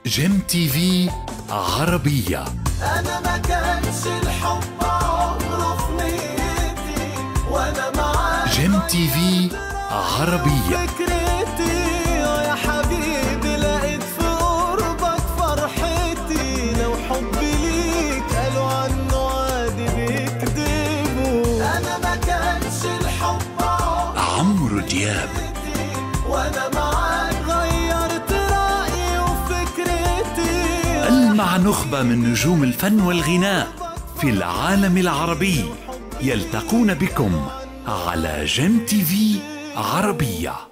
جيم تي في عربية انا ما كانش الحب عمره في نيتي وانا معاك جيم تي في عربية فكرتي يا حبيبي لقيت في قربك فرحتي لو حبي ليك قالوا عنه عادي بيكذبوا انا ما كانش الحب عمرو دياب عمري وانا معاك غيرت رايي وفكرتي ألمع نخبة من نجوم الفن والغناء في العالم العربي يلتقون بكم على جيم تي في عربيه